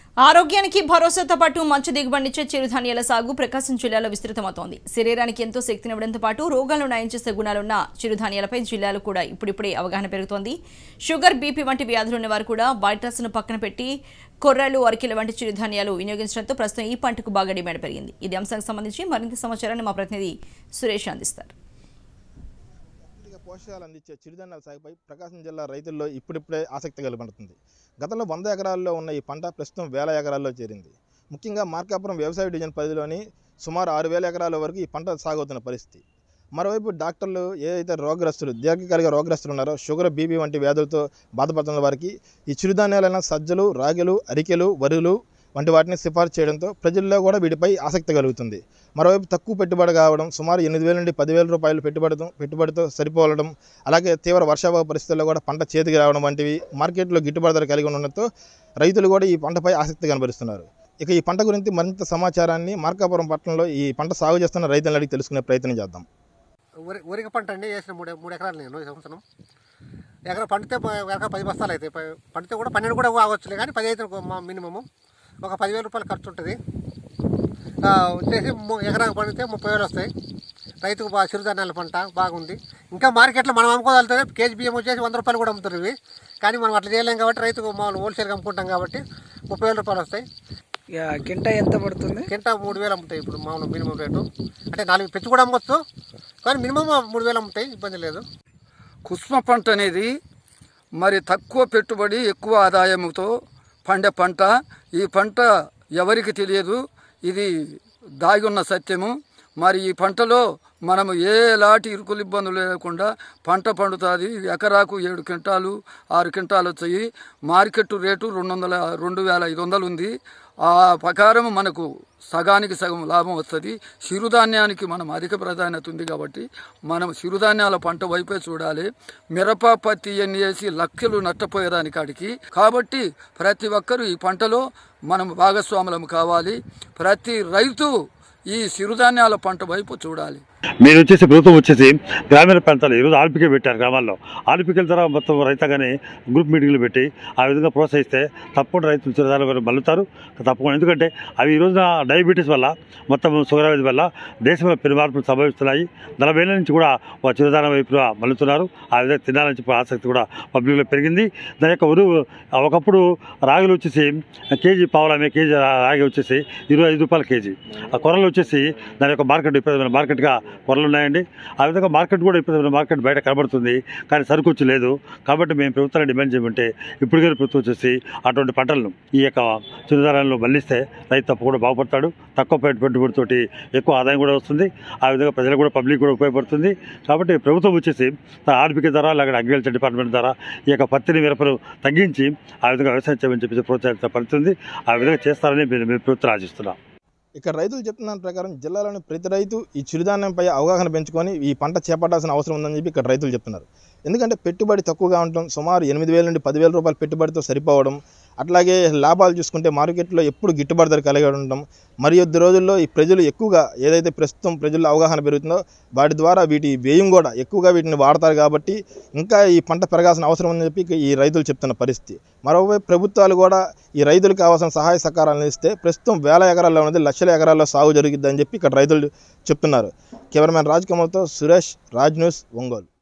ఆరోగ్యానికి భరోసాతో పాటు మంచి దిగుబడినిచ్చే చిరుధాన్యాల సాగు ప్రకాశం జిల్లాలో విస్తృతమవుతోంది శరీరానికి ఎంతో శక్తినివ్వడంతో పాటు రోగాలను నయం చేసే గుణాలున్న చిరుధాన్యాలపై జిల్లాలో కూడా ఇప్పుడిప్పుడే అవగాహన పెరుగుతోంది షుగర్ బీపీ వంటి వ్యాధులున్న వారు కూడా వైట్ రైస్ను పక్కన పెట్టి కొర్రలు అరికెల వంటి చిరుధాన్యాలు వినియోగించడంతో ప్రస్తుతం ఈ పంటకు బాగా డిమాండ్ పెరిగింది ఇది అంశానికి సంబంధించి మరింత సమాచారాన్ని మా ప్రతినిధి సురేష్ అందిస్తారు అత్యధిక పోషకాలు అందించే చిరుధాన్యాల సాగుపై ప్రకాశం జిల్లా రైతుల్లో ఇప్పుడిప్పుడే ఆసక్తి కలుగుతుంది గతంలో వంద ఎకరాల్లో ఉన్న ఈ పంట ప్రస్తుతం వేల ఎకరాల్లో చేరింది ముఖ్యంగా మార్కాపురం వ్యవసాయ డివిజన్ పరిధిలోని సుమారు ఆరు వేల ఎకరాల వరకు ఈ పంట సాగుతున్న పరిస్థితి మరోవైపు డాక్టర్లు ఏదైతే రోగగ్రస్తులు దీర్ఘకాలిక రోగగ్రస్తులు ఉన్నారో షుగర్ బీపీ వంటి వ్యాధులతో బాధపడుతున్న వారికి ఈ చిరుధాన్యాలైన సజ్జలు రాగిలు అరికెలు వరులు వంటి వాటిని సిఫార్సు చేయడంతో ప్రజల్లో కూడా వీటిపై ఆసక్తి కలుగుతుంది మరోవైపు తక్కువ పెట్టుబడి కావడం సుమారు ఎనిమిది వేల నుండి పదివేల రూపాయలు పెట్టుబడితో పెట్టుబడితో సరిపోవడం అలాగే తీవ్ర వర్షాభావ పరిస్థితుల్లో కూడా పంట చేతికి రావడం వంటివి మార్కెట్లో గిట్టుబాటు ధర కలిగి ఉండడంతో రైతులు కూడా ఈ పంటపై ఆసక్తి కనబరుస్తున్నారు ఇక ఈ పంట గురించి మరింత సమాచారాన్ని మార్కాపురం పట్టణంలో ఈ పంట సాగు చేస్తున్న రైతులను అడిగి తెలుసుకునే ప్రయత్నం చేద్దాం ఊరి ఊరిక పంట అండి వేసిన మూడు మూడు ఎకరాలు నేను ఈ సంవత్సరం ఎకరా పండితే ప- ఎకరా పది బస్తాలు అవుతాయి ప- పండితే కూడా పన్నెండు కూడా కావచ్చులే కానీ పది అయితే మా మినిమము ఒక పదివేల రూపాయలు ఖర్చు ఉంటుంది ఆ, వచ్చేసి ము- ఎకరాకు పండితే ముప్పై వేలు వస్తాయి రైతుకు బాగా చిరుధాన్యాల పంట బాగుంది ఇంకా మార్కెట్లో మనం అమ్ముకోగలుగుతుంది కేజీ బియ్యం వచ్చేసి వంద రూపాయలు కూడా అమ్ముతారు ఇవి కానీ మనం అట్లా చేయలేం కాబట్టి రైతుకు మామూలు హోల్సేల్గా అమ్ముకుంటాం కాబట్టి ముప్పై వేల రూపాయలు వస్తాయి ఇక కింట ఎంత పడుతుంది కింట మూడు వేలు అమ్ముతాయి ఇప్పుడు మామూలు మినిమం రేటు అంటే నాలుగు పెంచి కూడా అమ్మొచ్చు కానీ మినిమం మూడు వేలు అమ్ముతాయి ఇబ్బంది లేదు కుసుమ పంట అనేది మరి తక్కువ పెట్టుబడి ఎక్కువ ఆదాయంతో పండే పంట ఈ పంట ఎవరికి తెలియదు ఇది దాగి ఉన్న సత్యము మరి ఈ పంటలో మనము ఏలాంటి ఇరుకులు ఇబ్బందులు లేకుండా పంట పండుతుంది ఎకరాకు ఏడు క్వింటాలు ఆరు క్వింటాలు వచ్చాయి మార్కెట్ రేటు రెండు వందల రెండు వేల ఐదు వందలు ఉంది ఆ ప్రకారం మనకు సగానికి సగం లాభం వస్తుంది చిరుధాన్యానికి మనం అధిక ప్రాధాన్యత ఉంది కాబట్టి మనం చిరుధాన్యాల పంట వైపే చూడాలి మిరప పత్తి ఎన్ని వేసి లక్షలు నష్టపోయేదానికాడికి కాబట్టి ప్రతి ఒక్కరూ ఈ పంటలో మనం భాగస్వాములం కావాలి ప్రతి రైతు ఈ చిరుధాన్యాల పంట వైపు చూడాలి మీరు వచ్చేసి ప్రభుత్వం వచ్చేసి గ్రామీణ ప్రాంతాలు ఈరోజు ఆల్పికే పెట్టారు గ్రామాల్లో ఆల్పికల ద్వారా మొత్తం రైతాగానే గ్రూప్ మీటింగ్లు పెట్టి ఆ విధంగా ప్రోత్సహిస్తే తప్పకుండా రైతులు చిరదాల వరకు మల్లుతారు తప్పకుండా ఎందుకంటే అవి ఈ రోజున డయాబెటీస్ వల్ల మొత్తం షుగర్ వ్యాధి వల్ల దేశంలో పెను మార్పులు సంభవిస్తున్నాయి నలభై ఏళ్ళ నుంచి కూడా వా చిరుధాన వైపు మల్లుతున్నారు ఆ విధంగా తినాలని చెప్పి ఆసక్తి కూడా పబ్లిక్లో పెరిగింది దాని యొక్క ఉరువు ఒకప్పుడు రాగులు వచ్చేసి కేజీ పావులమే కేజీ రాగి వచ్చేసి ఇరవై ఐదు రూపాయల కేజీ ఆ కొరలు వచ్చేసి దాని యొక్క మార్కెట్ విపరీతమైన మార్కెట్గా కొరలు ఉన్నాయండి ఆ విధంగా మార్కెట్ కూడా విపరీతమైన మార్కెట్ బయట కనబడుతుంది కానీ సరుకు వచ్చి లేదు కాబట్టి మేము ప్రభుత్వాన్ని డిమాండ్ చేయమంటే ఇప్పుడు కానీ ప్రభుత్వం వచ్చేసి అటువంటి పంటలను ఈ యొక్క చిరుధారాలను మళ్ళిస్తే రైతు తప్పకుండా బాగుపడతాడు తక్కువ పెట్టు- పెట్టుబడితోటి ఎక్కువ ఆదాయం కూడా వస్తుంది ఆ విధంగా ప్రజలకు కూడా పబ్లిక్ కూడా ఉపయోగపడుతుంది కాబట్టి ప్రభుత్వం వచ్చేసి తన ఆర్బిక ధర లేకపోతే అగ్రికల్చర్ డిపార్ట్మెంట్ ద్వారా ఈ యొక్క పత్తిని మిరపను తగ్గించి ఆ విధంగా వ్యవసాయం చేయమని చెప్పి ప్రోత్సహించబడుతుంది ఆ విధంగా చేస్తారని మేము మేము ప్రభుత్వం ఆశిస్తున్నాం ఇక్కడ రైతులు చెప్తున్న దాని ప్రకారం జిల్లాలోని ప్రతి రైతు ఈ చిరుధాన్యంపై అవగాహన పెంచుకొని ఈ పంట చేపట్టాల్సిన అవసరం ఉందని చెప్పి ఇక్కడ రైతులు చెప్తున్నారు ఎందుకంటే పెట్టుబడి తక్కువగా ఉండటం సుమారు ఎనిమిది వేల నుండి పదివేల రూపాయల పెట్టుబడితో సరిపోవడం అట్లాగే లాభాలు చూసుకుంటే మార్కెట్లో ఎప్పుడు గిట్టుబాటు ధర కలిగి ఉండడం మరి కొద్ది రోజుల్లో ఈ ప్రజలు ఎక్కువగా ఏదైతే ప్రస్తుతం ప్రజల్లో అవగాహన పెరుగుతుందో వాటి ద్వారా వీటి వ్యయం కూడా ఎక్కువగా వీటిని వాడతారు కాబట్టి ఇంకా ఈ పంట పెరగాల్సిన అవసరం ఉందని చెప్పి ఈ రైతులు చెప్తున్న పరిస్థితి మరోవైపు ప్రభుత్వాలు కూడా ఈ రైతులకు కావాల్సిన సహాయ సహకారాలను ఇస్తే ప్రస్తుతం వేల ఎకరాల్లో ఉన్నది లక్షల ఎకరాల్లో సాగు జరుగుద్దని చెప్పి ఇక్కడ రైతులు చెప్తున్నారు కెమెరామెన్ రాజ్ కమల్తో సురేష్ రాజ్ న్యూస్ ఒంగోలు